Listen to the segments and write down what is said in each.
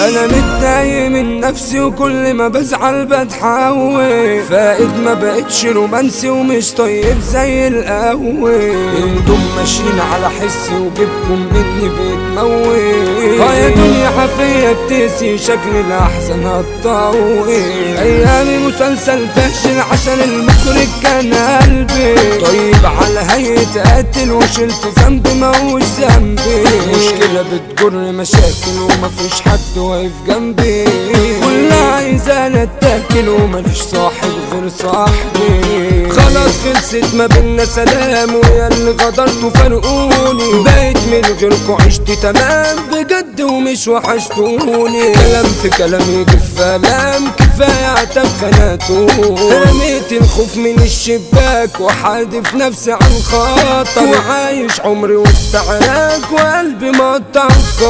انا متضايق من نفسي وكل ما بزعل بتحول فائد ما بقتش رومانسي ومش طيب زي الاول انتم ماشيين على حسي وجيبكم مني بتموت اه يا دنيا حفية بتقسي شكل الاحسن هتطول ايامي مسلسل فاشل عشان المخرج كان قلبي طيب على هيئة قاتل وشلت ذنب ما هوش ذنبي مشكلة بتجر مشاكل ومفيش حد واقف جنبي كلها عايزة اتاكل ومليش صاحب غير صاحبي خلاص خلصت ما بينا سلام ويا اللي غدرتوا فرقوني بقيت من غيركوا عشت تمام بجد ومش وحشتوني كلام في كلام يجي في كلام كفاية عتب خناتو رميت الخوف من الشباك وحادف نفسي عن خاطر وعايش عمري وسط عراك وقلبي مقطع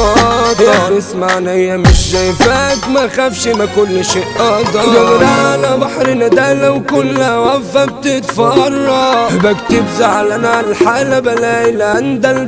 قاطر اسمع عينيا مش شايفاك ما خافش ما كل شيء قدر دور على بحر ندالة وكلها وفة بتتفرج بكتب زعلان على الحالة بلاقي الاندل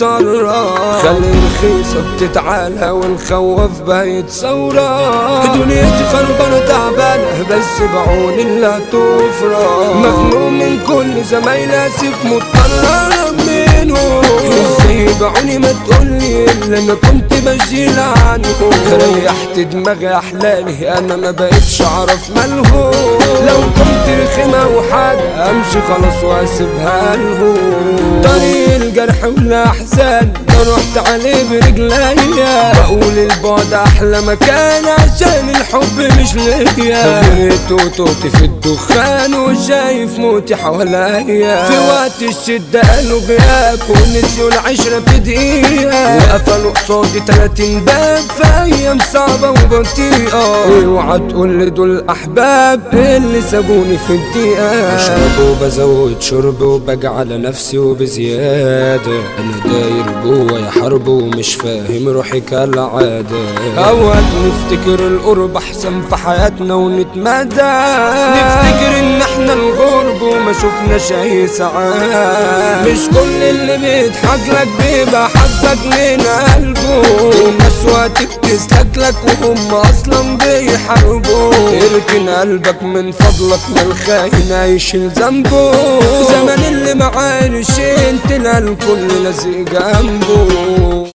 بتطرى خلي الخيصة بتتعالى والخوف بقت ثورة دنيتي خربانة تعبانة بس بعون الله تفرى مخنوق من كل زمايلي اسف مضطر اهرب منهم ازاي بعوني ما تقولي اللي انا كنت بشيل عنهم ريحت دماغي احلالي انا ما بقتش اعرف مالهم لو كنت رخمة وحاجة امشي خلاص واسيبها لهم طريق الجرح والاحزان ده رحت عليه برجليا بقول البعد احلى مكان عشان الحب مش ليا غرقت وتوتي في الدخان وشايف موتي حواليا في وقت الشدة قالوا غياب ونسيوا العشرة في دقيقة وقفلوا قصادي تلاتين باب في ايام صعبة وبطيئة اوعى تقول لي دول احباب اللي سابوني في الدقيقة اشرب وبزود شرب وبجي على نفسي وبزيادة انا داير جوا يا حرب ومش فاهم روحي كالعادة اوقات نفتكر القرب احسن في حياتنا ونتمادى نفتكر ان احنا الغرب وما شفناش اي سعادة مش كل اللي بيضحك لك بيبقى حبك من قلبه الناس وقتك تسلك لك وهم اصلا بيحاربوا اركن قلبك من فضلك ما الخاين هيشيل ذنبه زمان اللي معاه قرشين تلاقي الكل لازق جنبه